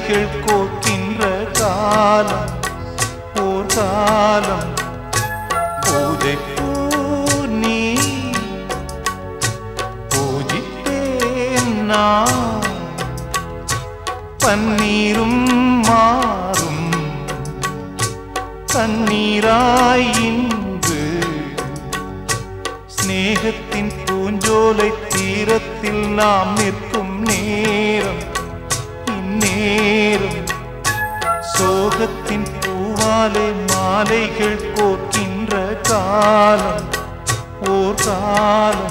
மாலைகள் கோக்கின்ற காலம் ஓர் காலம் பூஜை பூ நீ பூஜித்தேன் நான் பன்னீரும் மாறும் கண்ணீராய் இன்று சிநேகத்தின் பூஞ்சோலை தீரத்தில் நாம் நிற்கும் நேரம் இந்நேரம் சோகத்தின் பூவாலை மாலைகள் கோக்கின்ற காலம் ஓர் காலம்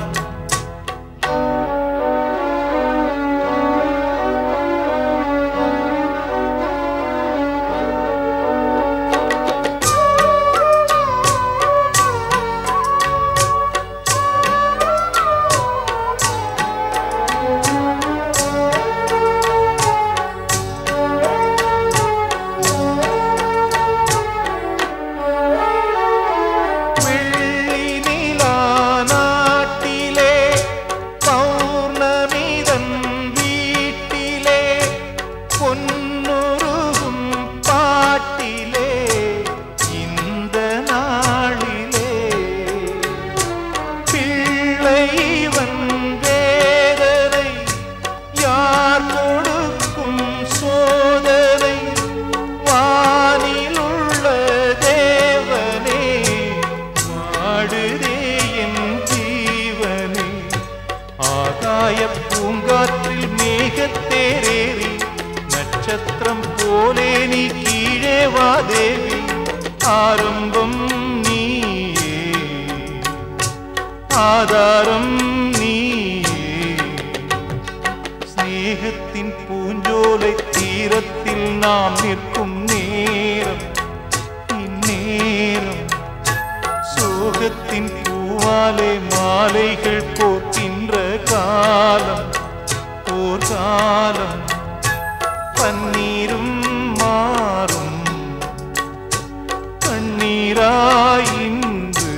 வெள்ளி நிலா நாட்டிலே பௌர்ணமிதன் வீட்டிலே பொன்னுருகும் பாட்டிலே இந்த நாளிலே பிள்ளைவன் வேதனை யார் கொடுக்கும் சோதனை வானிலுள்ள தேவனே மாடுதே என் ஜீவனே ஆகாய பூங்காற்றில் மேகத்தேரேறி நட்சத்திரம் போலே நீ கீழே வா தேவி ஆரம்பம் நீயே ஆதாரம் நீயே ஸ்நேகத்தின் பூஞ்சோலை தீரத்தில் நாம் நிற்கும் நேரம் இந்நேரம் சோகத்தின் பூவாலை மாலைகள் போக்கின்ற காலம் ஓர் காலம் பன்னீரும் மாறும் கண்ணீராயின்று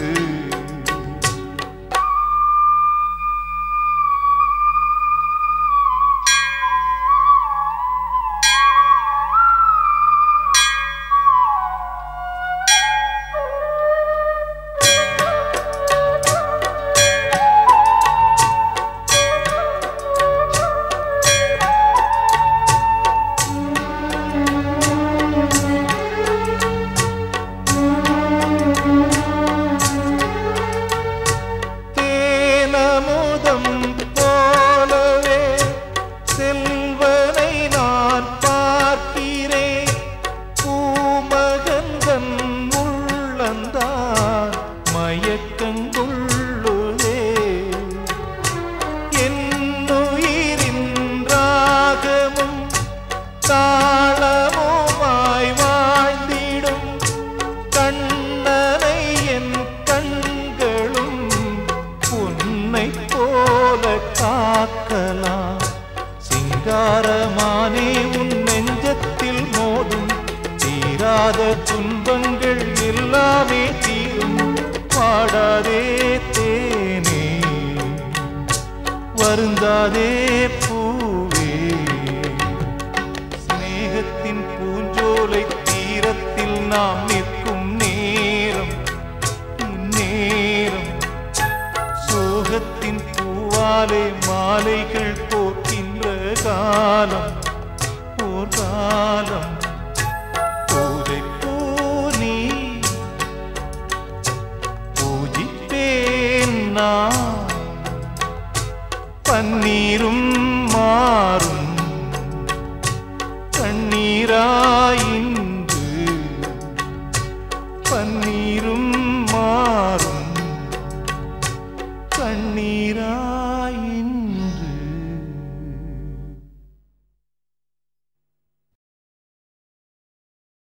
தேனமுதம் போலவே செல்வனை நான் பார்க்கிறேன் பூமகந்தன் உள்ளந்தான் மயக்கங்குள்ளுதே என்னுயிரின் ராகமும் தாளமுமாய் வாழ்ந்திடும் கண்ணனை என் கண்களும் உன்னை போல காக்கலாம் சிங்காரமானே உன் நெஞ்சத்தில் மோதும் தீராத துன்பங்கள் எல்லாமே தீரும் பாடாதே தேனே வருந்தாதே பூவே சிநேகத்தின் பூஞ்சோலை தீரத்தில் நாம் நிற்கும் நேரம் இந்நேரம் சோகத்தின் பூவாலை மாலைகள் போக்கின்ற காலம் ஓர் காலம் பூஜை பூனி பூஜிப்பேன் நான் பன்னீரும் மாறும் கண்ணீராயின்று பன்னீரும் மாறும் கண்ணீரா